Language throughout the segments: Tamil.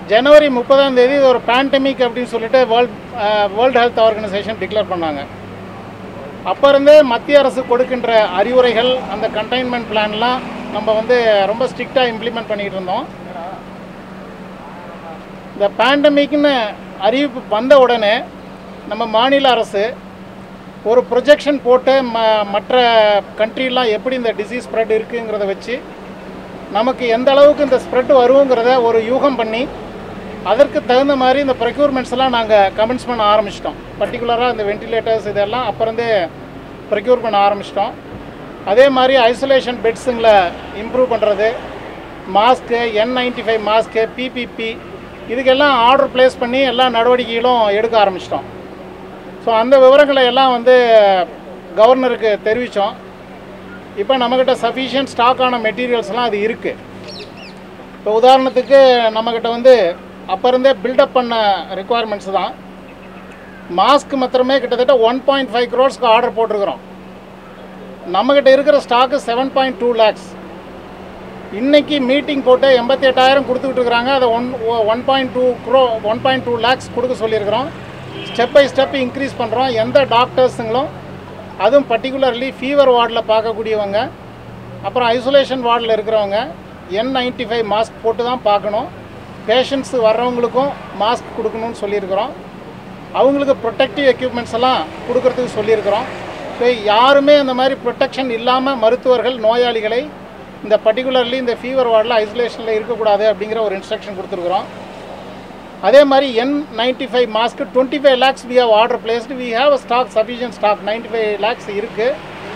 ஜனவரி முப்பதாம் தேதி இது ஒரு பேண்டமிக் அப்படின்னு சொல்லிட்டு world world health organisation declare பண்ணாங்க அப்போ இருந்தே மத்திய அரசு கொடுக்கின்ற அறிவுரைகள் அந்த கண்டெய்ன்மெண்ட் பிளான்லாம் நம்ம வந்து ரொம்ப ஸ்ட்ரிக்டாக இம்ப்ளிமெண்ட் பண்ணிகிட்டு இருந்தோம் இந்த பேண்டமிக்னு அறிவிப்பு வந்த உடனே நம்ம மாநில அரசு ஒரு ப்ரொஜெக்ஷன் போட்டு ம மற்ற கண்ட்ரிலாம் எப்படி இந்த டிசீஸ் ஸ்ப்ரெட் இருக்குங்கிறத வச்சு நமக்கு எந்த அளவுக்கு இந்த ஸ்ப்ரெட் வருங்கிறத ஒரு யூகம் பண்ணி அதற்கு தகுந்த மாதிரி இந்த ப்ரெக்யூர்மெண்ட்ஸ் எல்லாம் நாங்கள் கமெண்ட்ஸ் பண்ண ஆரம்பிச்சிட்டோம் பர்டிகுலராக இந்த வென்டிலேட்டர்ஸ் இதெல்லாம் அப்புறந்தே ப்ரெக்யூர் பண்ண ஆரம்பிச்சிட்டோம் அதே மாதிரி ஐசோலேஷன் பெட்ஸுங்களை இம்ப்ரூவ் பண்ணுறது mask N ninety five mask P P P இதுக்கெல்லாம் ஆர்டர் ப்ளேஸ் பண்ணி எல்லா நடவடிக்கைகளும் எடுக்க ஆரம்பிச்சிட்டோம் ஸோ அந்த விவரங்களை எல்லாம் வந்து கவர்னருக்கு தெரிவித்தோம் இப்போ நம்மக்கிட்ட சஃபிஷியன்ட் ஸ்டாக்கான மெட்டீரியல்ஸ்லாம் அது இருக்குது இப்போ உதாரணத்துக்கு நம்மக்கிட்ட வந்து அப்போ இருந்தே பில்டப் பண்ண ரெக்குவயர்மெண்ட்ஸ் தான் மாஸ்க் மாத்திரமே கிட்டத்தட்ட ஒன் பாயிண்ட் ஃபைவ் க்ரோர்ஸ்க்கு ஆர்டர் போட்டிருக்கிறோம் நம்மக்கிட்ட இருக்கிற stock seven point two lakhs இன்னைக்கு மீட்டிங் போட்டு எண்பத்தி எட்டாயிரம் கொடுத்துக்கிட்டு இருக்கிறாங்க அதை ஒன் ஒன் பாயிண்ட் டூ க்ரோ ஒன் பாயிண்ட் டூ லேக்ஸ் கொடுக்க சொல்லியிருக்கிறோம் ஸ்டெப் பை ஸ்டெப் இன்க்ரீஸ் பண்ணுறோம் எந்த டாக்டர்ஸுங்களும் அதுவும் பர்டிகுலர்லி ஃபீவர் வார்டில் பார்க்கக்கூடியவங்க அப்புறம் ஐசோலேஷன் வார்டில் இருக்கிறவங்க என் நைன்டி ஃபைவ் மாஸ்க் போட்டு தான் பார்க்கணும் பேஷண்ட்ஸ் வர்றவங்களுக்கும் மாஸ்க் கொடுக்கணும்னு சொல்லியிருக்கிறோம் அவங்களுக்கு ப்ரொடெக்டிவ் எக்யூப்மெண்ட்ஸ் எல்லாம் கொடுக்கறதுக்கு சொல்லியிருக்கிறோம் ஸோ யாருமே இந்த மாதிரி ப்ரொடெக்ஷன் இல்லாமல் மருத்துவர்கள் நோயாளிகளை இந்த பர்டிகுலர்லி இந்த ஃபீவர் வார்டில் ஐசோலேஷனில் இருக்கக்கூடாது அப்படிங்கிற ஒரு இன்ஸ்ட்ரக்ஷன் கொடுத்துருக்குறோம் அதே மாதிரி N ninety five mask twenty five lakhs we have order placed we have stock sufficient stock ninety five lakhs இருக்குது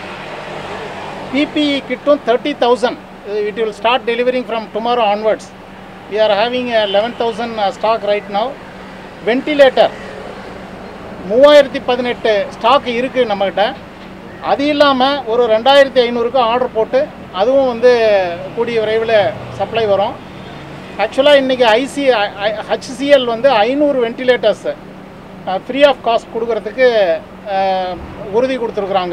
பிபிஇ கிட்டும் thirty thousand it will start delivering from tomorrow onwards we are having eleven thousand stock right now ventilator மூவாயிரத்தி பதினெட்டு ஸ்டாக் இருக்குது நம்மக்கிட்ட அது இல்லாமல் ஒரு ரெண்டாயிரத்தி ஐநூறுக்கு ஆர்டர் போட்டு அதுவும் வந்து கூடிய விரைவில் சப்ளை வரும் ஆக்சுவலாக இன்றைக்கி ஐசி ஹச்சிசிஎல் வந்து ஐநூறு வென்டிலேட்டர்ஸ் ஃப்ரீ ஆஃப் காஸ்ட் கொடுக்கறதுக்கு அஹ், உறுதி கொடுத்துருக்குறாங்க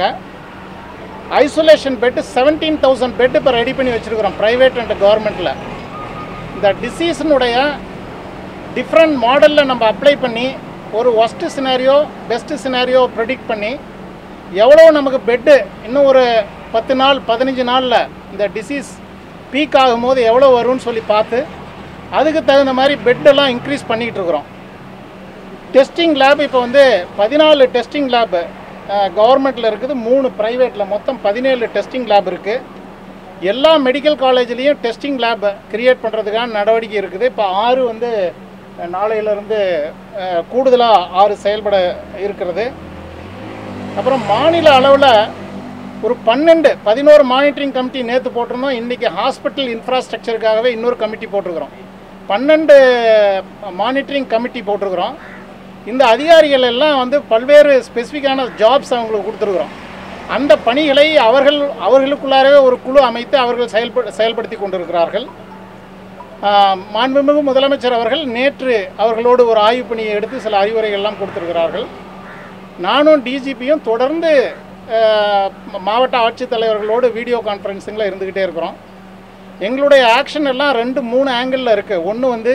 isolation bed seventeen thousand bed இப்போ ரெடி பண்ணி வச்சுருக்குறோம் ப்ரைவேட் அண்ட் கவர்மெண்ட்டில் இந்த டிசீஸினுடைய டிஃப்ரெண்ட் மாடலில் நம்ம அப்ளை பண்ணி ஒரு worst scenario best scenario predict பண்ணி எவ்வளோ நமக்கு பெட்டு இன்னும் ஒரு பத்து நாள் பதினஞ்சு நாளில் இந்த டிசீஸ் பீக் ஆகும்போது எவ்வளோ வரும்னு சொல்லி பார்த்து அதுக்கு தகுந்த மாதிரி பெட்டெல்லாம் இன்க்ரீஸ் பண்ணிக்கிட்டு இருக்கிறோம் டெஸ்டிங் லேப் இப்போ வந்து பதினாலு டெஸ்டிங் லேப் கவர்மெண்ட்டில் இருக்குது மூணு ப்ரைவேட்டில் மொத்தம் பதினேழு டெஸ்டிங் லேப் இருக்குது எல்லா மெடிக்கல் காலேஜ்லேயும் டெஸ்டிங் லேப் கிரியேட் பண்ணுறதுக்கான நடவடிக்கை இருக்குது இப்போ ஆறு வந்து அஹ், நாளையிலிருந்து கூடுதலாக ஆறு செயல்பட இருக்கிறது அப்புறம் மாநில அளவில் ஒரு பன்னெண்டு பதினோரு மானிட்டரிங் கமிட்டி நேற்று போட்டிருந்தோம் இன்றைக்கி ஹாஸ்பிட்டல் இன்ஃப்ராஸ்ட்ரக்சருக்காகவே இன்னொரு கமிட்டி போட்டிருக்கிறோம் பன்னெண்டு மானிட்டரிங் கமிட்டி போட்டிருக்கிறோம் இந்த அதிகாரிகள் எல்லாம் வந்து பல்வேறு ஸ்பெசிஃபிக்கான ஜாப்ஸ் அவங்களுக்கு கொடுத்துருக்குறோம் அந்த பணிகளை அவர்கள் அவர்களுக்குள்ளாரவே ஒரு குழு அமைத்து அவர்கள் செயல்ப செயல்படுத்தி கொண்டிருக்கிறார்கள் ஆஹ், மாண்புமிகு முதலமைச்சர் அவர்கள் நேற்று அவர்களோடு ஒரு ஆய்வு பணியை எடுத்து சில அறிவுரைகள் எல்லாம் கொடுத்திருக்கிறார்கள் நானும் டிஜிபியும் தொடர்ந்து ஆஹ், ம- மாவட்ட ஆட்சித்தலைவர்களோடு வீடியோ கான்ஃபரன்சிங்கில் இருந்துக்கிட்டே இருக்கிறோம் எங்களுடைய ஆக்ஷன் எல்லாம் ரெண்டு மூணு ஆங்கிளில் இருக்குது ஒன்று வந்து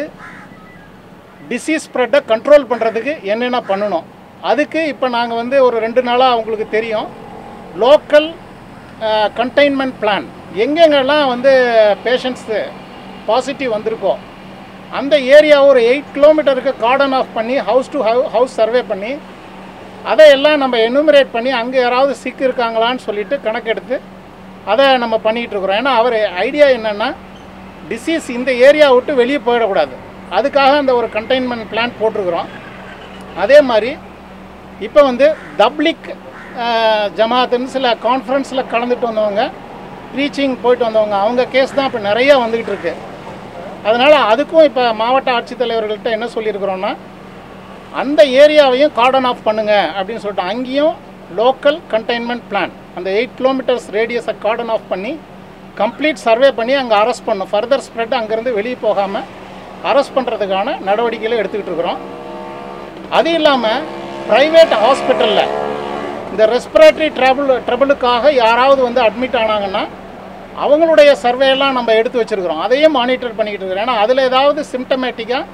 டிசீஸ் ஸ்ப்ரெட்டை கண்ட்ரோல் பண்ணுறதுக்கு என்னென்ன பண்ணணும் அதுக்கு இப்போ நாங்கள் வந்து ஒரு ரெண்டு நாளாக அவங்களுக்கு தெரியும் லோக்கல் கண்டெய்ன்மெண்ட் பிளான் எங்கெங்கெல்லாம் வந்து பேஷண்ட்ஸு பாசிட்டிவ் வந்திருக்கோ அந்த ஏரியா ஒரு எயிட் கிலோமீட்டருக்கு கார்டன் ஆஃப் பண்ணி ஹவுஸ் டு ஹவுஸ் சர்வே பண்ணி அதை எல்லாம் நம்ம எனுமரேட் பண்ணி அங்கே யாராவது சிக் இருக்காங்களான்னு சொல்லிட்டு கணக்கெடுத்து அதை நம்ம பண்ணிகிட்டு இருக்கிறோம் ஏன்னா அவர் ஐடியா என்னென்னா டிசீஸ் இந்த ஏரியா விட்டு வெளியே போயிடக்கூடாது அதுக்காக அந்த ஒரு கண்டெய்ன்மெண்ட் பிளான் போட்டிருக்கிறோம் அதே மாதிரி இப்போ வந்து தப்லிக் ஜமாத்துன்னு சில கான்ஃபரன்ஸில் கலந்துட்டு வந்தவங்க ப்ரீச்சிங் போயிட்டு வந்தவங்க அவங்க கேஸ் தான் இப்போ நிறைய வந்துக்கிட்டு இருக்கு அதனால் அதுக்கும் இப்போ மாவட்ட ஆட்சித்தலைவர்கள்ட்ட என்ன சொல்லியிருக்கிறோன்னா அந்த ஏரியாவையும் கார்டன் ஆஃப் பண்ணுங்க அப்படின்னு சொல்லிட்டு அங்கேயும் லோக்கல் கண்டெய்ன்மெண்ட் பிளான் அந்த எயிட் கிலோமீட்டர்ஸ் ரேடியஸை கார்டன் ஆஃப் பண்ணி கம்ப்ளீட் சர்வே பண்ணி அங்கே அரெஸ்ட் பண்ணும் ஃபர்தர் ஸ்ப்ரெட் அங்கேருந்து வெளியே போகாமல் அரெஸ்ட் பண்ணுறதுக்கான நடவடிக்கைகளை எடுத்துக்கிட்டு இருக்கிறோம் அது இல்லாமல் ப்ரைவேட் ஹாஸ்பிட்டலில் இந்த ரெஸ்பிரேட்டரி ட்ரபிள் ட்ரபிளுக்காக யாராவது வந்து அட்மிட் ஆனாங்கன்னா அவங்களுடைய சர்வே எல்லாம் நம்ம எடுத்து வச்சிருக்கிறோம் அதையும் மானிட்டர் பண்ணிக்கிட்டு இருக்கிறோம் ஏன்னா அதில் ஏதாவது சிம்டமேட்டிக்காக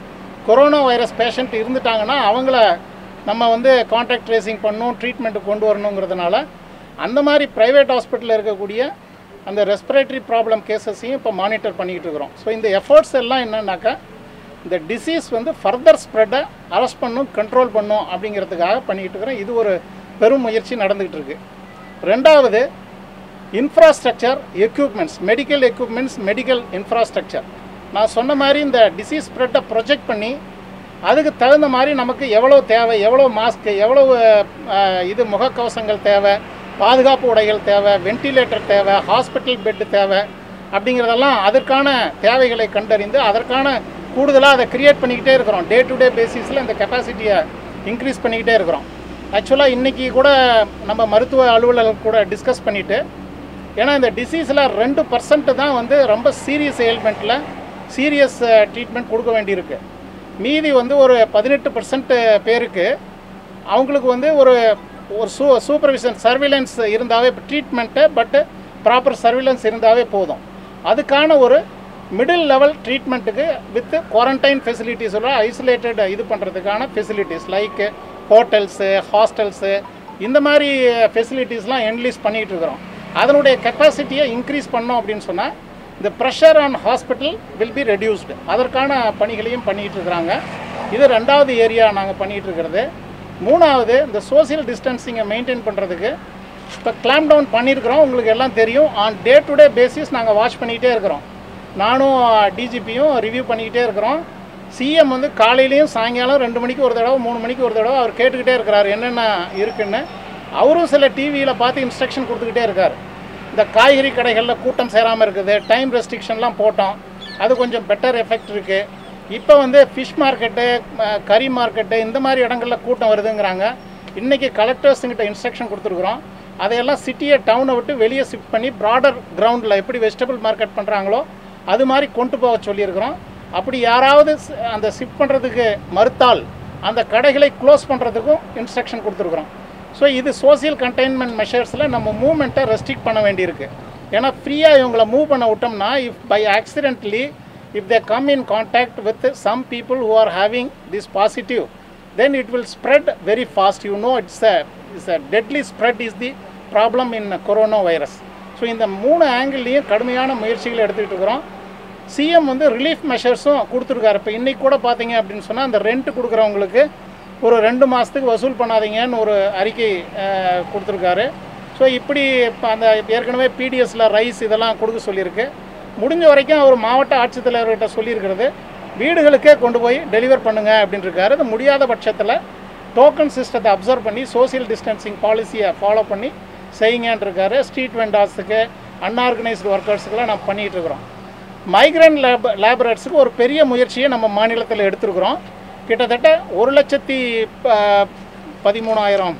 கொரோனா வைரஸ் பேஷண்ட் இருந்துட்டாங்கன்னா அவங்கள நம்ம வந்து கான்டாக்ட் ட்ரேசிங் பண்ணணும் ட்ரீட்மெண்ட் கொண்டு வரணுங்கிறதுனால அந்த மாதிரி ப்ரைவேட் ஹாஸ்பிட்டலில் இருக்கக்கூடிய அந்த ரெஸ்பிரேட்டரி ப்ராப்ளம் கேசஸையும் இப்போ மானிட்டர் பண்ணிக்கிட்டு இருக்கிறோம் ஸோ இந்த எஃபர்ட்ஸ் எல்லாம் என்னன்னாக்கா இந்த டிசீஸ் வந்து ஃபர்தர் ஸ்ப்ரெட்டை அரெஸ்ட் பண்ணும் கண்ட்ரோல் பண்ணும் அப்படிங்கிறதுக்காக பண்ணிக்கிட்டு இருக்கிறோம் இது ஒரு பெரும் முயற்சி நடந்துக்கிட்டு இருக்கு ரெண்டாவது infrastructure equipments medical equipments medical infrastructure நான் சொன்ன மாதிரி இந்த டிசீஸ் ஸ்ப்ரெட்டை ப்ரொஜெக்ட் பண்ணி அதுக்கு தகுந்த மாதிரி நமக்கு எவ்வளோ தேவை எவ்வளோ மாஸ்க்கு எவ்வளோ அஹ், இது முகக்கவசங்கள் தேவை பாதுகாப்பு உடைகள் தேவை வென்டிலேட்டர் தேவை ஹாஸ்பிட்டல் பெட்டு தேவை அப்படிங்கிறதெல்லாம் அதற்கான தேவைகளை கண்டறிந்து அதற்கான கூடுதலாக அதை கிரியேட் பண்ணிக்கிட்டே இருக்கிறோம் டே டு டே பேசிஸில் இந்த கெப்பாசிட்டியை இன்க்ரீஸ் பண்ணிக்கிட்டே இருக்கிறோம் ஆக்சுவலாக இன்றைக்கி கூட நம்ம மருத்துவ அலுவலர்கள் கூட டிஸ்கஸ் பண்ணிவிட்டு ஏன்னா இந்த டிசீஸில் ரெண்டு பர்சன்ட் தான் வந்து ரொம்ப சீரியஸ் எயில்மெண்ட்டில் சீரியஸ் ட்ரீட்மெண்ட் கொடுக்க வேண்டியிருக்கு மீதி வந்து ஒரு பதினெட்டு பர்சன்ட் பேருக்கு அவங்களுக்கு வந்து ஒரு ஒரு சூ சூப்பர்விஷன் சர்விலன்ஸ் இருந்தாவே ட்ரீட்மெண்ட்டு பட்டு ப்ராப்பர் சர்விலன்ஸ் இருந்தாவே போதும் அதுக்கான ஒரு மிடில் லெவல் ட்ரீட்மெண்ட்டுக்கு வித் குவாரண்டைன் ஃபெசிலிட்டிஸோட ஐசோலேட்டட் இது பண்ணுறதுக்கான ஃபெசிலிட்டிஸ் லைக் ஹோட்டல்ஸு ஹாஸ்டல்ஸு இந்த மாதிரி ஃபெசிலிட்டிஸ்லாம் என்லீஸ் பண்ணிகிட்டு இருக்கிறோம் அதனுடைய கெப்பாசிட்டியை இன்க்ரீஸ் பண்ணோம் அப்படின்னு சொன்னால் இந்த pressure on hospital will be reduced அதற்கான பணிகளையும் பண்ணிகிட்டு இருக்கிறாங்க இது ரெண்டாவது ஏரியா நாங்கள் பண்ணிகிட்டு இருக்கிறது மூணாவது இந்த சோஷியல் டிஸ்டன்சிங்கை மெயின்டைன் பண்ணுறதுக்கு இப்போ கிளாம் டவுன் பண்ணியிருக்கிறோம் உங்களுக்கு எல்லாம் தெரியும் on day to day basis நாங்கள் வாட்ச் பண்ணிக்கிட்டே இருக்கிறோம் நானும் டிஜிபியும் ரிவ்யூ பண்ணிக்கிட்டே இருக்கிறோம் சிஎம் வந்து காலையிலையும் சாயங்காலம் ரெண்டு மணிக்கு ஒரு தடவை மூணு மணிக்கு ஒரு தடவை அவர் கேட்டுக்கிட்டே இருக்கிறார் என்னென்ன இருக்குன்னு அவரும் சில டிவியில் பார்த்து இன்ஸ்ட்ரக்ஷன் கொடுத்துக்கிட்டே இருக்கார் இந்த காய்கறி கடைகளில் கூட்டம் சேராமல் இருக்குது டைம் ரெஸ்ட்ரிக்ஷன்லாம் போட்டோம் அது கொஞ்சம் பெட்டர் எஃபெக்ட் இருக்குது இப்போ வந்து ஃபிஷ் மார்க்கெட்டு அஹ், கறி மார்க்கெட்டு இந்த மாதிரி இடங்களில் கூட்டம் வருதுங்கிறாங்க இன்றைக்கி கலெக்டர்ஸுங்கிட்ட இன்ஸ்ட்ரக்ஷன் கொடுத்துருக்குறோம் அதையெல்லாம் சிட்டியை டவுனை விட்டு வெளியே ஷிஃப்ட் பண்ணி ப்ராடர் கிரவுண்டில் எப்படி வெஜிடபிள் மார்க்கெட் பண்ணுறாங்களோ அது மாதிரி கொண்டு போக சொல்லியிருக்கிறோம் அப்படி யாராவது ஸ்- அந்த ஷிஃப்ட் பண்ணுறதுக்கு மறுத்தால் அந்த கடைகளை க்ளோஸ் பண்ணுறதுக்கும் இன்ஸ்ட்ரக்ஷன் கொடுத்துருக்குறோம் ஸோ இது சோஷியல் கண்டெய்ன்மெண்ட் மெஷர்ஸில் நம்ம மூவ்மெண்ட்டை ரெஸ்ட்ரிக்ட் பண்ண வேண்டியிருக்கு ஏன்னா ஃப்ரீயாக இவங்களை மூவ் பண்ண விட்டோம்னா if by accidentally if they come in contact with some people who are having this positive then it will spread very fast you know it's a it's a deadly spread is the problem in coronavirus so இந்த மூணு ஆங்கிள்லேயும் கடுமையான முயற்சிகள் எடுத்துக்கிட்டு இருக்கிறோம் சிஎம் வந்து ரிலீஃப் மெஷர்ஸும் கொடுத்துருக்காரு இப்போ இன்னைக்கு கூட பார்த்தீங்க அப்படின்னு சொன்னால் அந்த ரெண்ட் கொடுக்குறவங்களுக்கு ஒரு ரெண்டு மாதத்துக்கு வசூல் பண்ணாதீங்கன்னு ஒரு அறிக்கை அஹ், கொடுத்துருக்காரு ஸோ இப்படி இப்போ அந்த ஏற்கனவே பிடிஎஸில் ரைஸ் இதெல்லாம் கொடுக்க சொல்லியிருக்கு முடிஞ்ச வரைக்கும் அவர் மாவட்ட ஆட்சித்தலைவர்கிட்ட சொல்லியிருக்கிறது வீடுகளுக்கே கொண்டு போய் டெலிவர் பண்ணுங்க அப்படின்னு இருக்காரு அது முடியாத பட்சத்தில் டோக்கன் சிஸ்டத்தை அப்சர்வ் பண்ணி சோஷியல் டிஸ்டன்சிங் பாலிசியை ஃபாலோ பண்ணி செய்யுங்கன்னு இருக்காரு ஸ்ட்ரீட் வெண்டார்ஸுக்கு அன்ஆர்கனைஸ்டு ஒர்க்கர்ஸுக்கெல்லாம் நம்ம பண்ணிகிட்டு இருக்கிறோம் மைக்ரேன் லேப் லேபரேட்ஸுக்கு ஒரு பெரிய முயற்சியை நம்ம மாநிலத்தில் எடுத்திருக்கிறோம் கிட்டத்தட்ட ஒரு லட்சத்தி ப- பதிமூணாயிரம்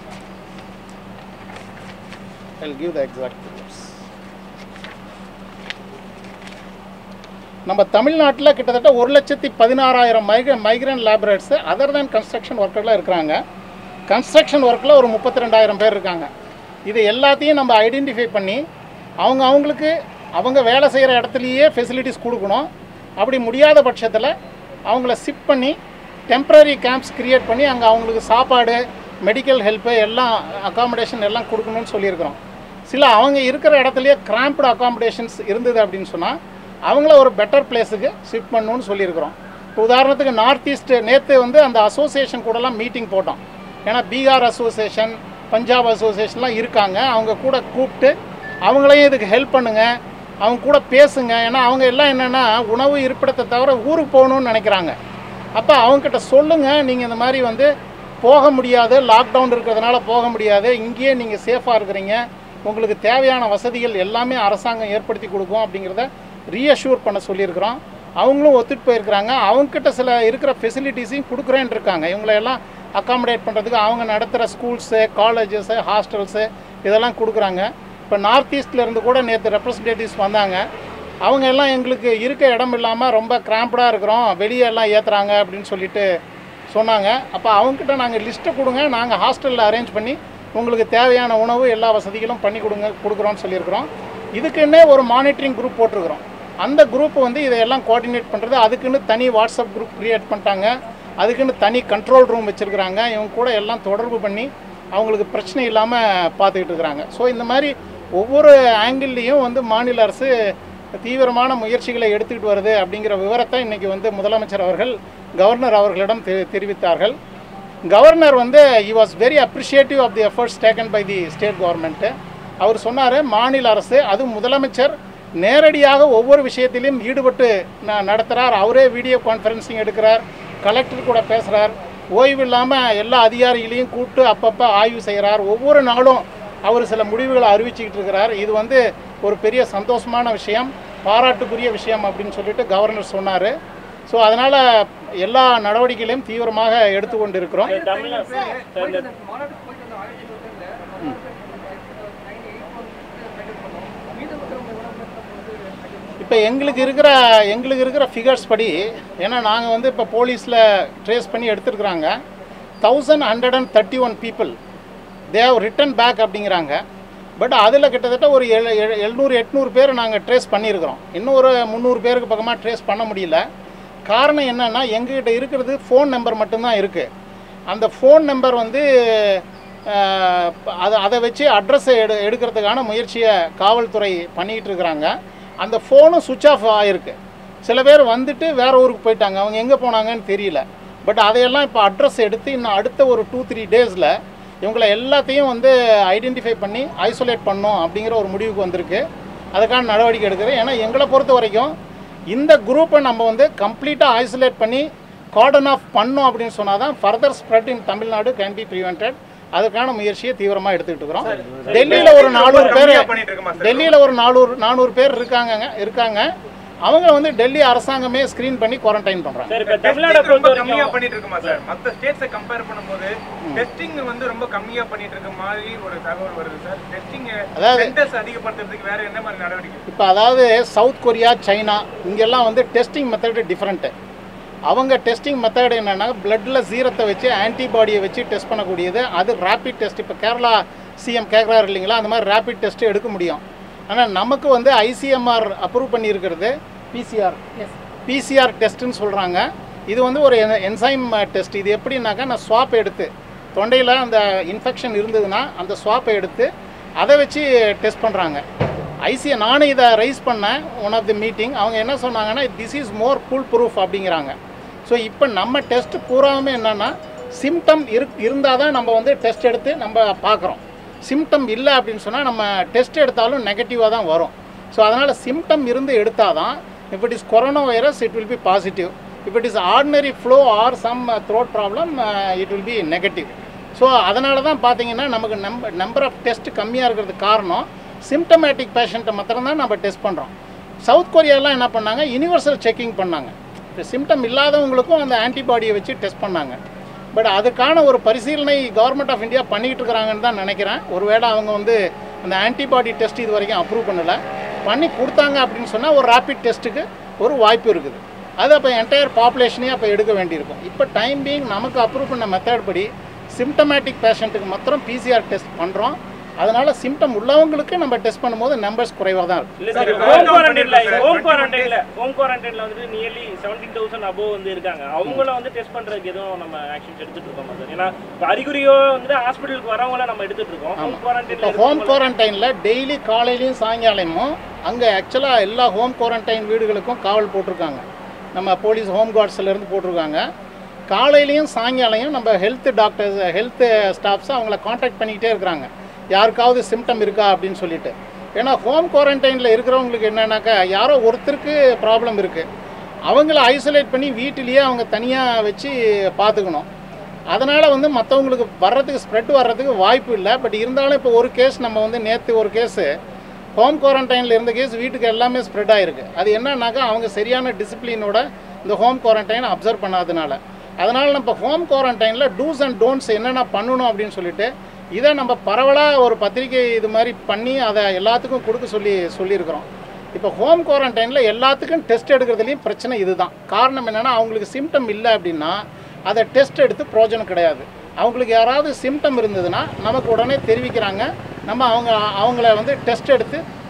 I'll give the exact figures. நம்ம தமிழ்நாட்டில் கிட்டத்தட்ட ஒரு லட்சத்தி பதினாறாயிரம் மைக்ர migrant labourers other than construction ஒர்க்கில் இருக்கிறாங்க கன்ஸ்ட்ரக்ஷன் ஒர்க்கில் ஒரு முப்பத்தி ரெண்டாயிரம் பேர் இருக்காங்க இது எல்லாத்தையும் நம்ம ஐடென்டிஃபை பண்ணி அவங்க அவங்களுக்கு அவங்க வேலை செய்கிற இடத்துலையே ஃபெசிலிட்டிஸ் கொடுக்கணும் அப்படி முடியாத பட்சத்தில் அவங்கள ஷிஃப்ட் பண்ணி டெம்ப்ரரி கேம்ப்ஸ் கிரியேட் பண்ணி அங்கே அவங்களுக்கு சாப்பாடு மெடிக்கல் ஹெல்ப்பு எல்லாம் அகாமடேஷன் எல்லாம் கொடுக்கணும்னு சொல்லியிருக்கிறோம் சில அவங்க இருக்கிற இடத்துலையே கிராம்ப்டு அகாமடேஷன்ஸ் இருந்தது அப்படின்னு சொன்னால் அவங்கள ஒரு பெட்டர் பிளேஸுக்கு ஷிஃப்ட் பண்ணணும்னு சொல்லியிருக்கிறோம் இப்போ உதாரணத்துக்கு நார்த் ஈஸ்ட் நேற்று வந்து அந்த அசோசியேஷன் கூடலாம் மீட்டிங் போட்டோம் ஏன்னா பீகார் அசோசியேஷன் பஞ்சாப் அசோசியேஷன்லாம் இருக்காங்க அவங்க கூட கூப்பிட்டு அவங்களையும் இதுக்கு ஹெல்ப் பண்ணுங்க அவங்க கூட பேசுங்க ஏன்னா அவங்க எல்லாம் என்னென்னா உணவு இருப்பிடத்தை தவிர ஊருக்கு போகணும்னு நினைக்கிறாங்க அப்போ அவங்கக்கிட்ட சொல்லுங்கள் நீங்கள் இந்த மாதிரி வந்து போக முடியாது லாக்டவுன் இருக்கிறதுனால போக முடியாது இங்கேயே நீங்கள் சேஃபாக இருக்கிறீங்க உங்களுக்கு தேவையான வசதிகள் எல்லாமே அரசாங்கம் ஏற்படுத்தி கொடுக்கும் அப்படிங்கிறத ரீஅஷ்யூர் பண்ண சொல்லியிருக்கிறோம் அவங்களும் ஒத்துட்டு போயிருக்கிறாங்க அவங்கக்கிட்ட சில இருக்கிற ஃபெசிலிட்டிஸையும் கொடுக்குறேன்னு இருக்காங்க இவங்களையெல்லாம் அக்காமடேட் பண்ணுறதுக்கு அவங்க நடத்துகிற ஸ்கூல்ஸு காலேஜஸ்ஸு ஹாஸ்டல்ஸு இதெல்லாம் கொடுக்குறாங்க இப்போ நார்த் ஈஸ்ட்ல இருந்து கூட நேற்று ரெப்ரசன்டேட்டிவ்ஸ் வந்தாங்க அவங்க எல்லாம் எங்களுக்கு இருக்க இடம் இல்லாமல் ரொம்ப கிராம்ப்டாக இருக்கிறோம் வெளியே எல்லாம் ஏற்றுறாங்க அப்படின்னு சொல்லிட்டு சொன்னாங்க அப்போ அவங்கக்கிட்ட நாங்கள் லிஸ்ட்டை கொடுங்க நாங்கள் ஹாஸ்டலில் அரேஞ்ச் பண்ணி உங்களுக்கு தேவையான உணவு எல்லா வசதிகளும் பண்ணி கொடுங்க கொடுக்குறோன்னு சொல்லியிருக்கிறோம் இதுக்குன்னே ஒரு மானிட்டரிங் குரூப் போட்டிருக்கிறோம் அந்த குரூப் வந்து இதையெல்லாம் கோஆர்டினேட் பண்ணுறது அதுக்குன்னு தனி வாட்ஸ்அப் குரூப் க்ரியேட் பண்ணிட்டாங்க அதுக்குன்னு தனி கண்ட்ரோல் ரூம் வச்சுருக்குறாங்க இவங்க கூட எல்லாம் தொடர்பு பண்ணி அவங்களுக்கு பிரச்சனை இல்லாமல் பார்த்துக்கிட்டு இருக்கிறாங்க ஸோ இந்த மாதிரி ஒவ்வொரு ஆங்கிள்லேயும் வந்து மாநில அரசு தீவிரமான முயற்சிகளை எடுத்துக்கிட்டு வருது அப்படிங்கிற விவரத்தை இன்றைக்கி வந்து முதலமைச்சர் அவர்கள் கவர்னர் அவர்களிடம் தெ தெரிவித்தார்கள் கவர்னர் வந்து he was very appreciative of the efforts taken by the state government அவர் சொன்னார் மாநில அரசு அது முதலமைச்சர் நேரடியாக ஒவ்வொரு விஷயத்திலையும் ஈடுபட்டு ந நடத்துகிறார் அவரே வீடியோ கான்ஃபரன்சிங் எடுக்கிறார் கலெக்டர் கூட பேசுகிறார் ஓய்வு இல்லாமல் எல்லா அதிகாரிகளையும் கூப்பிட்டு அப்பப்போ ஆய்வு செய்கிறார் ஒவ்வொரு நாளும் அவர் சில முடிவுகளை அறிவிச்சுக்கிட்டு இருக்கிறார் இது வந்து ஒரு பெரிய சந்தோஷமான விஷயம் பாராட்டுக்குரிய விஷயம் அப்படின்னு சொல்லிட்டு கவர்னர் சொன்னார் ஸோ அதனால் எல்லா நடவடிக்கைகளையும் தீவிரமாக எடுத்துக்கொண்டு இருக்கிறோம் தமிழ்நாடு சார் இந்த மாநாட்டுக்கு போயிட்டு வந்த ஆயிரத்தி இருபத்தி மீதம் இருக்கிறவங்க எவ்வளோ வந்து இப்போ எங்களுக்கு இருக்கிற எங்களுக்கு இருக்கிற ஃபிகர்ஸ் படி ஏன்னா நாங்கள் வந்து இப்போ போலீஸில் ட்ரேஸ் பண்ணி எடுத்துருக்குறாங்க thousand hundred and thirty one people they return back அப்படிங்கிறாங்க பட் அதில் கிட்டத்தட்ட ஒரு எழு எழு- எழுநூறு எட்நூறு பேர் நாங்கள் ட்ரேஸ் பண்ணியிருக்கிறோம் இன்னும் ஒரு முந்நூறு பேருக்கு பக்கமாக ட்ரேஸ் பண்ண முடியல காரணம் என்னென்னா எங்ககிட்ட இருக்கிறது ஃபோன் நம்பர் மட்டும்தான் இருக்குது அந்த ஃபோன் நம்பர் வந்து அஹ், அதை அதை வச்சு அட்ரஸை எடு எடுக்கிறதுக்கான முயற்சியை காவல்துறை பண்ணிக்கிட்டு இருக்கிறாங்க அந்த ஃபோனும் சுவிட்ச் ஆஃப் ஆகிருக்கு சில பேர் வந்துட்டு வேற ஊருக்கு போயிட்டாங்க அவங்க எங்கே போனாங்கன்னு தெரியல பட் அதையெல்லாம் இப்போ அட்ரஸ் எடுத்து இன்னும் அடுத்த ஒரு டூ த்ரீ டேஸில் இவங்களை எல்லாத்தையும் வந்து ஐடென்டிஃபை பண்ணி ஐசோலேட் பண்ணோம் அப்படிங்கிற ஒரு முடிவுக்கு வந்திருக்கு அதுக்கான நடவடிக்கை எடுக்குது ஏன்னா எங்களை பொறுத்த வரைக்கும் இந்த குரூப்பை நம்ம வந்து கம்ப்ளீட்டாக ஐசோலேட் பண்ணி கார்டன் ஆஃப் பண்ணோம் அப்படின்னு சொன்னால் தான் further spread in Tamil Nadu can be prevented அதுக்கான முயற்சியை தீவிரமாக எடுத்துக்கிட்டு இருக்கிறோம் டெல்லியில் ஒரு நானூறு பேர் கம்மியா பண்ணிட்டு இருக்கோமா சார்? டெல்லியில் ஒரு நானூறு நானூறு பேர் இருக்காங்க இருக்காங்க அவங்க வந்து டெல்லி அரசாங்கமே ஸ்க்ரீன் பண்ணி குவாரண்டைன் பண்ணுறாங்க சார் இப்போ Testing தமிழ்நாடை பொறுத்த ரொம்ப கம்மியா வரைக்கும் பண்ணிட்டு இருக்குமா சார் மத்த ஸ்டேட்ஸை கம்பேர் பண்ணும்போது டெஸ்டிங் வந்து ரொம்ப கம்மியா பண்ணிட்டு இருக்க மாதிரி ஒரு தகவல் வருது சார் டெஸ்டிங் அதாவது- சென்டர்ஸ் அதிகப்படுத்துறதுக்கு வேற என்ன மாதிரி நடவடிக்கை இப்போ அதாவது சவுத் கொரியா சைனா இங்கெல்லாம் வந்து டெஸ்டிங் மெத்தடு டிஃப்ரெண்ட்டு அவங்க டெஸ்டிங் மெத்தட் என்னென்னா பிளட்டில் சீரத்தை வச்சு ஆன்டிபாடியை வச்சு டெஸ்ட் பண்ணக்கூடியது அது ரேபிட் டெஸ்ட் இப்போ கேரளா சிஎம் கேட்குறாரு இல்லைங்களா அந்த மாதிரி ரேபிட் டெஸ்ட் எடுக்க முடியும் ஆனால் நமக்கு வந்து ஐசிஎம்ஆர் அப்ரூவ் பண்ணியிருக்கிறது பிசிஆர் பிசிஆர் டெஸ்ட்டுன்னு சொல்கிறாங்க இது வந்து ஒரு என்சைம் டெஸ்ட் இது எப்படின்னாக்கா நான் ஸ்வாப் எடுத்து தொண்டையில் அந்த இன்ஃபெக்ஷன் இருந்ததுன்னா அந்த ஸ்வாப்பை எடுத்து அதை வச்சு டெஸ்ட் பண்ணுறாங்க ஐசிஐ நானும் இதை ரைஸ் பண்ணேன் ஒன் ஆஃப் தி மீட்டிங் அவங்க என்ன சொன்னாங்கன்னா this is more foolproof அப்படிங்கிறாங்க ஸோ இப்போ நம்ம டெஸ்ட் பூராவுமே என்னென்னா சிம்டம் இரு இருந்தால் தான் நம்ம வந்து டெஸ்ட் எடுத்து நம்ம பார்க்குறோம் சிம்டம் இல்லை அப்படின்னு சொன்னால் நம்ம டெஸ்ட் எடுத்தாலும் நெகட்டிவாக தான் வரும் ஸோ அதனால் சிம்டம் இருந்து எடுத்தால் தான் if it is corona virus it will be positive if it is ordinary flu or some throat problem it will be negative so அதனால தான் பார்த்தீங்கன்னா நமக்கு நம்ப நம்பர் ஆஃப் டெஸ்ட் கம்மியாக இருக்கிறதுக்கு காரணம் சிம்டமேட்டிக் பேஷண்ட்டை மாத்திரம் தான் நம்ம டெஸ்ட் பண்ணுறோம் சவுத் கொரியாலாம் என்ன பண்ணாங்க யுனிவர்சல் செக்கிங் பண்ணாங்க இப்போ சிம்டம் இல்லாதவங்களுக்கும் அந்த ஆன்டிபாடியை வச்சு டெஸ்ட் பண்ணாங்க பட் அதுக்கான ஒரு பரிசீலனை கவர்மெண்ட் ஆஃப் இந்தியா பண்ணிக்கிட்டு இருக்கிறாங்கன்னு தான் நினைக்கிறேன் ஒருவேளை அவங்க வந்து அந்த ஆன்டிபாடி டெஸ்ட் இது வரைக்கும் அப்ரூவ் பண்ணலை பண்ணி கொடுத்தாங்க அப்படின்னு சொன்னால் ஒரு ரேபிட் டெஸ்ட்டுக்கு ஒரு வாய்ப்பு இருக்குது அது அப்போ என்டையர் பாப்புலேஷனே அப்போ எடுக்க வேண்டியிருக்கும் இப்போ டைம் பீங் நமக்கு அப்ரூவ் பண்ண மெத்தட் படி சிம்டமேட்டிக் பேஷண்ட்டுக்கு மாத்திரம் பிசிஆர் டெஸ்ட் பண்ணுறோம் அதனால் சிம்டம் உள்ளவங்களுக்கு நம்ம டெஸ்ட் பண்ணும்போது நம்பர்ஸ் குறைவாக தான் இருக்கும் இல்ல சார் Sir, ஹோம் lockdown குவாரண்டைன்ல பண்ணிருக்கோம் ஹோம் sir. குவாரண்டைன்ல ஹோம் குவாரண்டைன்ல வந்துட்டு நியர்லி செவன்டீன் தௌசண்ட் அபோவ் வந்து இருக்காங்க அவங்கள வந்து டெஸ்ட் பண்றதுக்கு எதுவும் நம்ம ஆக்ஷன்ஸ் எடுத்துட்டு இருக்கோமா சார் ஏன்னா இப்ப அறிகுறியோ வந்து ஹாஸ்பிட்டலுக்கு வரவங்கள நம்ம எடுத்துட்டு இருக்கோம் ஹோம் இப்போ குவாரண்டைன்ல ஹோம் குவாரண்டைனில் டெய்லி காலையிலையும் சாயங்காலமும் அங்கே ஆக்சுவலாக எல்லா ஹோம் குவாரண்டைன் வீடுகளுக்கும் காவல் போட்டிருக்காங்க நம்ம போலீஸ் ஹோம் கார்ட்ஸ்லேருந்து போட்டிருக்காங்க காலையிலையும் சாயங்காலையும் நம்ம ஹெல்த் டாக்டர்ஸ் ஹெல்த் ஸ்டாஃப்ஸ் அவங்கள காண்டாக்ட் பண்ணிக்கிட்டே இருக்கிறாங்க யாருக்காவது சிம்டம் இருக்கா அப்படின்னு சொல்லிட்டு ஏன்னா ஹோம் குவாரண்டைனில் இருக்கிறவங்களுக்கு என்னன்னாக்கா யாரோ ஒருத்தருக்கு ப்ராப்ளம் இருக்குது அவங்கள ஐசோலேட் பண்ணி வீட்டிலேயே அவங்க தனியாக வச்சு பார்த்துக்கணும் அதனால் வந்து மற்றவங்களுக்கு வர்றதுக்கு ஸ்ப்ரெட் வர்றதுக்கு வாய்ப்பு இல்லை பட் இருந்தாலும் இப்போ ஒரு கேஸ் நம்ம வந்து நேற்று ஒரு கேஸு ஹோம் குவாரண்டைனில் இருந்த கேஸ் வீட்டுக்கு எல்லாமே ஸ்ப்ரெட் ஆகிருக்கு அது என்னன்னாக்கா அவங்க சரியான டிசிப்ளினோட இந்த ஹோம் குவாரண்டைனை அப்சர்வ் பண்ணாதனால அதனால் நம்ம ஹோம் குவாரண்டைனில் டூஸ் அண்ட் டோன்ட்ஸ் என்னென்ன பண்ணணும் அப்படின்னு சொல்லிட்டு இதை நம்ம பரவலாக ஒரு பத்திரிக்கை இது மாதிரி பண்ணி அதை எல்லாத்துக்கும் கொடுக்க சொல்லி சொல்லியிருக்கிறோம் இப்போ ஹோம் குவாரண்டைனில் எல்லாத்துக்கும் டெஸ்ட் எடுக்கிறதுலையும் பிரச்சனை இதுதான் காரணம் என்னென்னா அவங்களுக்கு சிம்டம் இல்லை அப்படின்னா அதை டெஸ்ட் எடுத்து பிரயோஜனம் கிடையாது அவங்களுக்கு யாராவது சிம்டம் இருந்ததுன்னா நமக்கு உடனே தெரிவிக்கிறாங்க நம்ம அவங்க அவங்கள வந்து டெஸ்ட் எடுத்து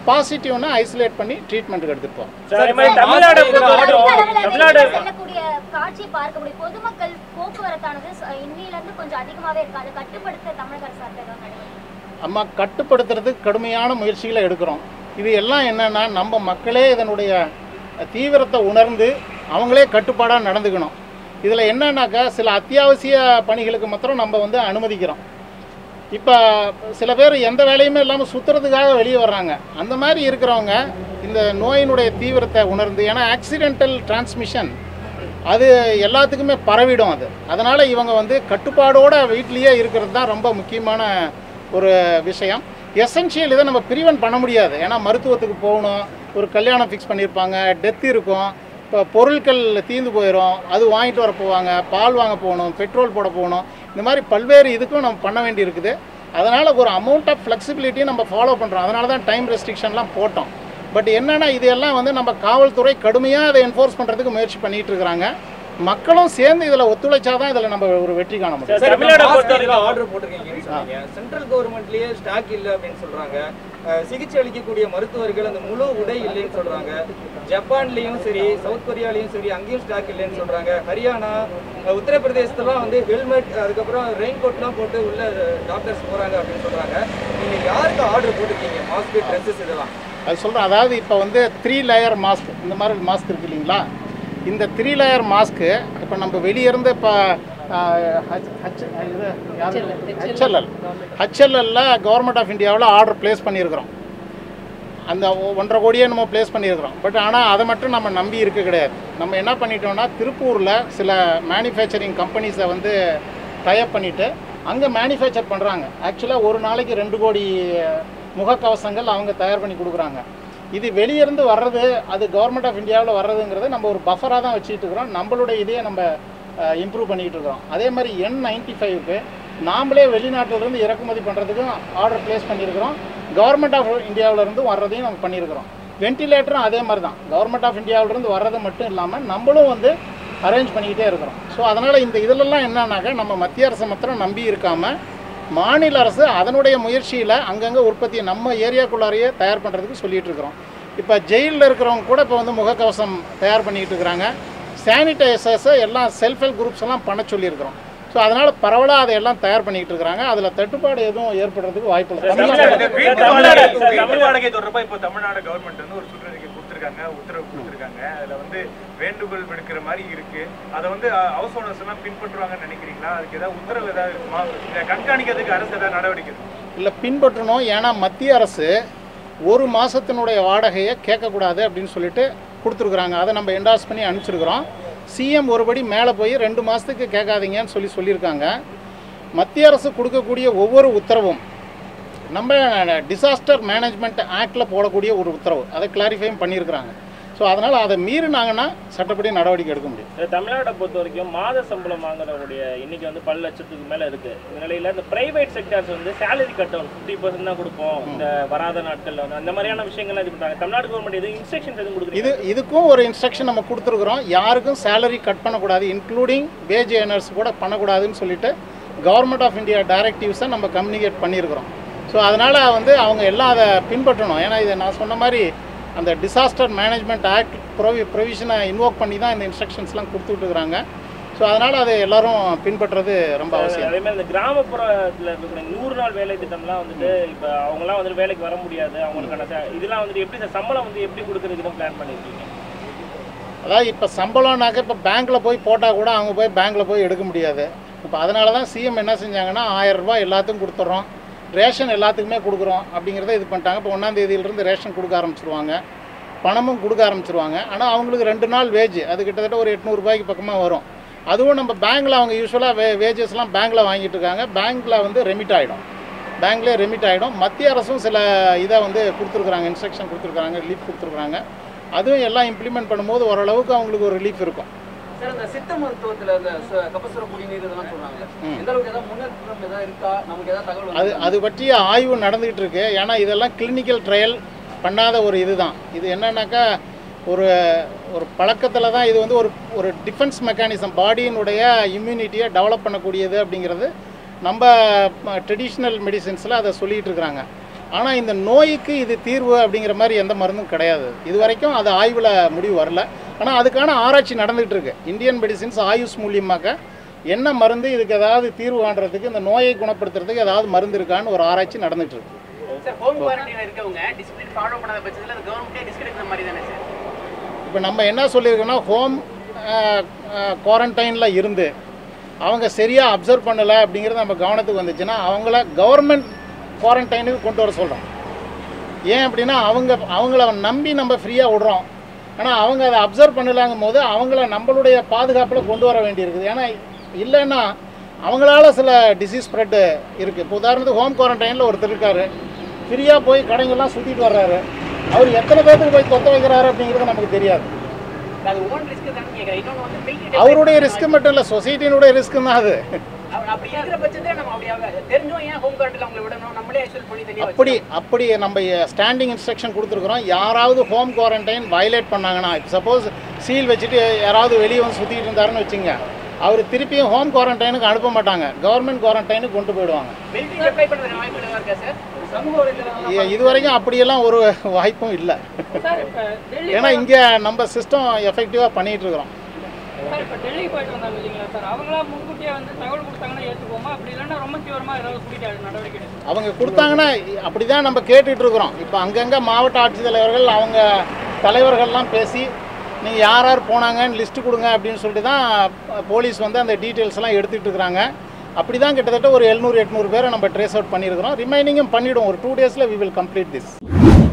பாசிட்டிவ்னா ஐசோலேட் பண்ணி ட்ரீட்மெண்ட்டுக்கு எடுத்துகிட்டு போகிறோம் சார் அதே மாதிரி தமிழ்நாடு பொறுத்தவரைக்கும் தமிழ்நாடு செல்லக்கூடிய காட்சியை பார்க்க முடியும் பொதுமக்கள் போக்குவரத்தானது ச- இன்னில இருந்து கொஞ்சம் அதிகமாவே இருக்கு அதை கட்டுப்படுத்த தமிழக அரசு சார்பில் ஏதாவது நடவடிக்கை நம்ம கட்டுப்படுத்துறதுக்கு கடுமையான முயற்சிகளை எடுக்கிறோம் இது எல்லாம் என்னென்னா நம்ம மக்களே இதனுடைய தீவிரத்தை உணர்ந்து அவங்களே கட்டுப்பாடாக நடந்துக்கணும் இதில் என்னன்னாக்கா சில அத்தியாவசிய பணிகளுக்கு மாத்திரம் நம்ம வந்து அனுமதிக்கிறோம் இப்போ சில பேர் எந்த வேலையுமே இல்லாமல் சுற்றுறதுக்காக வெளியே வர்றாங்க அந்த மாதிரி இருக்கிறவங்க இந்த நோயினுடைய தீவிரத்தை உணர்ந்து ஏன்னா ஆக்சிடென்டல் டிரான்ஸ்மிஷன் அது எல்லாத்துக்குமே பரவிடும் அது அதனால் இவங்க வந்து கட்டுப்பாடோட வீட்லேயே இருக்கிறது தான் ரொம்ப முக்கியமான ஒரு விஷயம் எசென்ஷியல் இதை நம்ம ப்ரிவென்ட் பண்ண முடியாது ஏன்னா மருத்துவத்துக்கு போகணும் ஒரு கல்யாணம் ஃபிக்ஸ் பண்ணியிருப்பாங்க டெத் இருக்கும் இப்போ பொருட்கள் தீர்ந்து போயிடும் அது வாங்கிட்டு வர போவாங்க பால் வாங்க போகணும் பெட்ரோல் போட போகணும் இந்த மாதிரி பல்வேறு இதுக்கும் நம்ம பண்ண வேண்டி இருக்குது அதனால் ஒரு அமௌண்ட் ஆஃப் ஃப்ளெக்சிபிலிட்டியும் நம்ம ஃபாலோ பண்ணுறோம் அதனால தான் டைம் ரெஸ்ட்ரிக்ஷன்லாம் போட்டோம் பட் என்னன்னா இதெல்லாம் வந்து நம்ம காவல்துறை கடுமையாக அதை என்ஃபோர்ஸ் பண்ணுறதுக்கு முயற்சி பண்ணிட்டு இருக்கிறாங்க மக்களும் சேர்ந்து இதில் ஒத்துழைச்சாதான் இதில் நம்ம ஒரு வெற்றி காண முடியும் சார் தமிழ்நாடு பொறுத்தவரைக்கும் ஆர்டர் போட்டிருக்கீங்கன்னு சொன்னீங்க சென்ட்ரல் கவர்மெண்ட்லயே ஸ்டாக் இல்ல அப்படின்னு சொல்றாங்க அஹ், சிகிச்சை அளிக்கக்கூடிய மருத்துவர்கள் அந்த முழு உடை இல்லைன்னு சொல்றாங்க ஜப்பான்லயும் சரி சவுத் கொரியாலயும் சரி அங்கேயும் ஸ்டாக் இல்லைன்னு சொல்றாங்க ஹரியானா அஹ், உத்தரப்பிரதேசத்துலாம் வந்து ஹெல்மெட் அதுக்கப்புறம் ரெயின் கோட்லாம் போட்டு உள்ள டாக்டர்ஸ் போறாங்க அப்படின்னு சொல்றாங்க நீங்க யாருக்கு ஆர்டர் போட்டிருக்கீங்க மாஸ்க் ட்ரெஸ்ஸஸ் இதெல்லாம் அது சொல்கிறேன் அதாவது இப்போ வந்து த்ரீ லேயர் மாஸ்க் இந்த மாதிரி மாஸ்க் இருக்கு இல்லைங்களா இந்த த்ரீ லேயர் மாஸ்க்கு இப்போ நம்ம வெளியே இருந்து இப்போ ஹெச்எல்எல் ஹெச்எல்எல்ல கவர்மெண்ட் ஆஃப் இந்தியாவில் ஆர்டர் ப்ளேஸ் பண்ணியிருக்கிறோம் அந்த ஒ- ஒன்றரை கோடியே நம்ம ப்ளேஸ் பண்ணியிருக்கிறோம் பட் ஆனால் அதை மட்டும் நம்ம நம்பி இருக்க கிடையாது நம்ம என்ன பண்ணிட்டோம்னா திருப்பூரில் சில மேனுஃபேக்சரிங் கம்பெனிஸை வந்து டைப் பண்ணிவிட்டு அங்கே மேனுஃபேக்சர் பண்ணுறாங்க ஆக்சுவலாக ஒரு நாளைக்கு ரெண்டு கோடி முகக்கவசங்கள் அவங்க தயார் பண்ணி கொடுக்குறாங்க இது வெளியிருந்து வர்றது அது கவர்மெண்ட் ஆஃப் இந்தியாவில் வர்றதுங்கிறது நம்ம ஒரு பஃபராக தான் வச்சுட்டு இருக்கிறோம் நம்மளுடைய இதையே நம்ம இம்ப்ரூவ் பண்ணிகிட்டு இருக்கிறோம் அதே மாதிரி என் நைன்டி ஃபைவ்க்கு நாமளே வெளிநாட்டிலிருந்து இறக்குமதி பண்ணுறதுக்கும் ஆர்டர் ப்ளேஸ் பண்ணியிருக்கிறோம் கவர்மெண்ட் ஆஃப் இந்தியாவிலேருந்து வர்றதையும் நம்ம பண்ணியிருக்கிறோம் வென்டிலேட்டரும் அதே மாதிரி தான் கவர்மெண்ட் ஆஃப் இந்தியாவிலேருந்து வர்றது மட்டும் இல்லாமல் நம்மளும் வந்து அரேஞ்ச் பண்ணிக்கிட்டே இருக்கிறோம் ஸோ அதனால் இந்த இதிலெல்லாம் என்னன்னாக்கா நம்ம மத்திய அரசை மாத்திரம் நம்பி இருக்காமல் மாநில அரசு அதனுடைய முயற்சியில் அங்கங்கே உற்பத்தியை நம்ம ஏரியாக்குள்ளாரையே தயார் பண்ணுறதுக்கு சொல்லிட்டு இருக்கிறோம் இப்போ ஜெயிலில் இருக்கிறவங்க கூட இப்போ வந்து முகக்கவசம் தயார் பண்ணிக்கிட்டு இருக்கிறாங்க சானிடைசர்ஸை எல்லாம் செல்ஃப் ஹெல்ப் குரூப்ஸ் எல்லாம் பண்ண சொல்லியிருக்கிறோம் ஸோ அதனால் பரவலாக அதையெல்லாம் தயார் பண்ணிக்கிட்டு இருக்கிறாங்க அதில் தட்டுப்பாடு எதுவும் ஏற்படுறதுக்கு வாய்ப்பு இல்லை தமிழ்நாடு- இந்த வீட்டு சார், தமிழ்நாடு- வாடகை- சார், வீட்டு தமிழ்நாடு- வாடகை தொடர்பா இப்போ தமிழ்நாடு கவர்மெண்ட் வந்து ஒரு சுற்றறிக்கை கொடுத்துருக்காங்க உத்தரவு கொடுத்துருக்காங்க அதுல வந்து வேண்டுகோள் விடுக்கிற மாதிரி இருக்கு அதை வந்து ஹவுஸ் ஓனர்ஸ் எல்லாம் பின்பற்றுவாங்கன்னு நினைக்கிறீங்களா அதுக்கு ஏதாவது உத்தரவு ஏதாவது இருக்குமா இதை கண்காணிக்கிறதுக்கு அரசு ஏதாவது நடவடிக்கை எடுக்குமா? இல்லை பின்பற்றணும் ஏன்னா மத்திய அரசு ஒரு மாதத்தினுடைய வாடகையை கேட்கக்கூடாது அப்படின்னு சொல்லிட்டு கொடுத்துருக்குறாங்க அதை நம்ம என்டாஸ் பண்ணி அனுப்பிச்சிருக்கிறோம் சிஎம் ஒருபடி மேலே போய் ரெண்டு மாதத்துக்கு கேட்காதீங்கன்னு சொல்லி சொல்லியிருக்காங்க மத்திய அரசு கொடுக்கக்கூடிய ஒவ்வொரு உத்தரவும் நம்ம டிசாஸ்டர் மேனேஜ்மெண்ட் ஆக்டில் போடக்கூடிய ஒரு உத்தரவு அதை கிளாரிஃபையும் பண்ணியிருக்கிறாங்க ஸோ அதனால் அதை மீறினாங்கன்னா சட்டப்படி நடவடிக்கை எடுக்க முடியும் இந்த தமிழ்நாட்டை பொறுத்த வரைக்கும் மாத சம்பளம் வாங்குறவங்களுடைய எண்ணிக்கை வந்து பல லட்சத்துக்கு மேல இருக்கு இந்த நிலையில இந்த பிரைவேட் செக்டர்ஸ் வந்து salary cut down fifty percent தான் கொடுப்போம் இந்த வராத நாட்கள்ல வந்து அந்த மாதிரியான விஷயங்கள்லாம் இது பண்றாங்க தமிழ்நாடு கவர்மெண்ட் எதுவும் இன்ஸ்ட்ரக்ஷன்ஸ் எதுவும் கொடுக்குறீங்க இது இதுக்கும் ஒரு இன்ஸ்ட்ரக்ஷன் நம்ம கொடுத்துருக்குறோம் யாருக்கும் சேலரி கட் பண்ணக்கூடாது இன்க்ளூடிங் வேஜ் ஏர்னர்ஸ் கூட பண்ணக்கூடாதுன்னு சொல்லிட்டு கவர்மெண்ட் ஆஃப் இந்தியா டைரக்டிவ்ஸை நம்ம கம்யூனிகேட் பண்ணியிருக்கிறோம் ஸோ அதனால் வந்து அவங்க எல்லாம் அதை பின்பற்றணும் ஏன்னா இதை நான் சொன்ன மாதிரி அந்த டிசாஸ்டர் மேனேஜ்மெண்ட் ஆக்ட் ப்ரொவி ப்ரொவிஷனை இன்வோக் பண்ணி தான் இந்த இன்ஸ்ட்ரக்ஷன்ஸ்லாம் கொடுத்துட்ருக்குறாங்க ஸோ அதனால் அதை எல்லாரும் பின்பற்றுறது ரொம்ப அவசியம் அதே மாதிரி இந்த கிராமப்புறத்துல இருக்கிற நூறு நாள் வேலை திட்டம்லாம் வந்துட்டு இப்ப அவங்கலாம் வந்துட்டு வேலைக்கு வர முடியாது அவங்களுக்கான ச- இதெல்லாம் வந்துட்டு எப்படி சார் சம்பளம் வந்து எப்படி கொடுக்கறதுக்கு பிளான் பண்ணிருக்கீங்க அதாவது இப்போ சம்பளம்னாக்க இப்போ பேங்க்கில் போய் போட்டால் கூட அவங்க போய் பேங்க்கில் போய் எடுக்க முடியாது இப்போ அதனால தான் சிஎம் என்ன செஞ்சாங்கன்னா ஆயிரம் ரூபாய் எல்லாத்துக்கும் கொடுத்துட்றோம் ரேஷன் எல்லாத்துக்குமே கொடுக்குறோம் அப்படிங்கிறத இது பண்ணிட்டாங்க இப்போ ஒன்றாம் தேதியிலிருந்து ரேஷன் கொடுக்க ஆரம்பிச்சிருவாங்க பணமும் கொடுக்க ஆரம்பிச்சிருவாங்க ஆனால் அவங்களுக்கு ரெண்டு நாள் வேஜ் அது கிட்டத்தட்ட ஒரு எட்நூறுபாய்க்கு பக்கமாக வரும் அதுவும் நம்ம பேங்க்கில் அவங்க யூஸ்வலாக வே வேஜஸ்லாம் பேங்க்கில் வாங்கிட்டு இருக்காங்க பேங்க்கில் வந்து ரெமிட் ஆகிடும் பேங்க்லேயே ரெமிட் ஆகிடும் மத்திய அரசும் சில இதை வந்து கொடுத்துருக்குறாங்க இன்ஸ்ட்ரக்ஷன் கொடுத்துருக்குறாங்க ரிலீஃப் கொடுத்துருக்குறாங்க அதுவும் எல்லாம் இம்ப்ளிமெண்ட் பண்ணும்போது ஓரளவுக்கு அவங்களுக்கு ஒரு ரிலீஃப் இருக்கும் சார் இந்த சித்த மருத்துவத்துல இந்த ச- கபசுர குடிநீர் இதெல்லாம் சொல்றாங்க ம். எந்த அளவுக்கு ஏதாவது முன்னேற்றம் ஏதாவது இருக்கா நமக்கு ஏதாவது தகவல் அது வந்து அது பற்றிய ஆய்வு நடந்துகிட்டு இருக்கு ஏன்னா இதெல்லாம் கிளினிக்கல் ட்ரையல் பண்ணாத ஒரு இதுதான் இது என்னன்னாக்கா ஒரு ஒரு பழக்கத்தில் தான் இது வந்து ஒரு ஒரு டிஃபென்ஸ் மெக்கானிசம் பாடியினுடைய இம்யூனிட்டியை டெவலப் பண்ணக்கூடியது அப்படிங்கிறது நம்ம ட்ரெடிஷ்னல் மெடிசின்ஸில் அதை சொல்லிகிட்டு இருக்கிறாங்க ஆனால் இந்த நோய்க்கு இது தீர்வு அப்படிங்கிற மாதிரி எந்த மருந்தும் கிடையாது இது வரைக்கும் அது ஆய்வில் முடிவு வரல ஆனால் அதுக்கான ஆராய்ச்சி நடந்துகிட்டு இருக்கு இந்தியன் மெடிசின்ஸ் ஆயுஷ் மூலியமாக என்ன மருந்து இதுக்கு ஏதாவது தீர்வு காண்றதுக்கு இந்த நோயை குணப்படுத்துறதுக்கு ஏதாவது மருந்து இருக்கான்னு ஒரு ஆராய்ச்சி நடந்துட்டு இருக்கு சார் ஹோம் குவாரண்டைன்ல இருக்கவங்க டிசிப்ளின் ஃபாலோ பண்ணாத பட்சத்தில் அது கவர்மெண்ட்டே ரிஸ்க் எடுக்கிற மாதிரி தானே சார் இப்போ நம்ம என்ன சொல்லியிருக்கோன்னா ஹோம் குவாரண்டைனில் இருந்து அவங்க சரியாக அப்சர்வ் பண்ணலை அப்படிங்கிறது நம்ம கவனத்துக்கு வந்துச்சுன்னா அவங்கள கவர்மெண்ட் குவாரண்டைனுக்கு கொண்டு வர சொல்கிறோம் ஏன் அப்படின்னா அவங்க அவங்கள நம்பி நம்ம ஃப்ரீயாக விடுறோம் ஆனால் அவங்க அதை அப்சர்வ் பண்ணலாங்கும் போது அவங்கள நம்மளுடைய பாதுகாப்பில் கொண்டு வர வேண்டியிருக்குது ஏன்னா இல்லைன்னா அவங்களால சில டிசீஸ் ஸ்ப்ரெட்டு இருக்குது இப்போ உதாரணத்துக்கு ஹோம் குவாரண்டைனில் ஒருத்தர் இருக்காரு ஃப்ரீயாக போய் கடைங்கெல்லாம் சுற்றிட்டு வர்றாரு அவர் எத்தனை பேர்த்துக்கு போய் தொத்த வைக்கிறாரு அப்படிங்கிறது நமக்கு தெரியாது அது ஓன் ரிஸ்க் தானே கேட்குறேன் இன்னொன்று வந்து filter அவருடைய ரிஸ்க் மட்டும் இல்லை சொசைட்டினுடைய ரிஸ்க் தான் அது அவர் அப்படி இருக்கிற பட்சத்தில் நம்ம அப்படி அவ- தெரிஞ்சும் ஏன் ஹோம் குவாரண்டைன்ல அவங்களை விடணும் நம்மளே ஐசோலேட் பண்ணி தனியாக அப்படி அப்படி நம்ம ஸ்டாண்டிங் இன்ஸ்ட்ரக்ஷன் கொடுத்துருக்குறோம் யாராவது ஹோம் குவாரண்டைன் வயலேட் பண்ணாங்கன்னா இப்போ சப்போஸ் சீல் வச்சுட்டு யாராவது வெளியே வந்து சுற்றிட்டு இருந்தாருன்னு வச்சுங்க அவர் திருப்பியும் ஹோம் குவாரண்டைனுக்கு அனுப்ப மாட்டாங்க கவர்மெண்ட் குவாரண்டைனுக்கு கொண்டு போயிடுவாங்க மிலிட்டரி அப்ளை பண்ணுறது வாய்ப்பு இருக்கா சார் சமூக வலைதளம் இ- இது வரைக்கும் அப்படியெல்லாம் ஒரு வாய்ப்பும் இல்லை சார் இப்போ டெல்லி ஏன்னா இங்கே நம்ம சிஸ்டம் எஃபெக்டிவாக பண்ணிகிட்டு இருக்கிறோம் சார் இப்போ டெல்லி போயிட்டு வந்தாங்க இல்லைங்களா சார் அவங்களா முன்கூட்டியே வந்து தகவல் கொடுத்தாங்கன்னா ஏற்றுக்குவோமா அப்படி இல்லைன்னா ரொம்ப தீவிரமாக ஏதாவது பிடிக்காது நடவடிக்கை எடுக்கணும் அவங்க கொடுத்தாங்கன்னா அப்படி தான் நம்ம கேட்டுட்டு இருக்கிறோம் இப்போ அங்கங்கே மாவட்ட ஆட்சித்தலைவர்கள் அவங்க தலைவர்கள்லாம் பேசி நீங்கள் யார் யார் போனாங்கன்னு லிஸ்ட்டு கொடுங்க அப்படின்னு சொல்லிட்டு தான் போலீஸ் வந்து அந்த டீட்டெயில்ஸ் எல்லாம் எடுத்துகிட்டு இருக்கிறாங்க அப்படி தான் கிட்டத்தட்ட ஒரு எழுநூறு எட்நூறு பேரை நம்ம ட்ரேஸ் அவுட் பண்ணியிருக்கிறோம் ரிமைனிங்கும் பண்ணிவிடும் ஒரு டூ டேஸில் வி வில் கம்ப்ளீட் திஸ்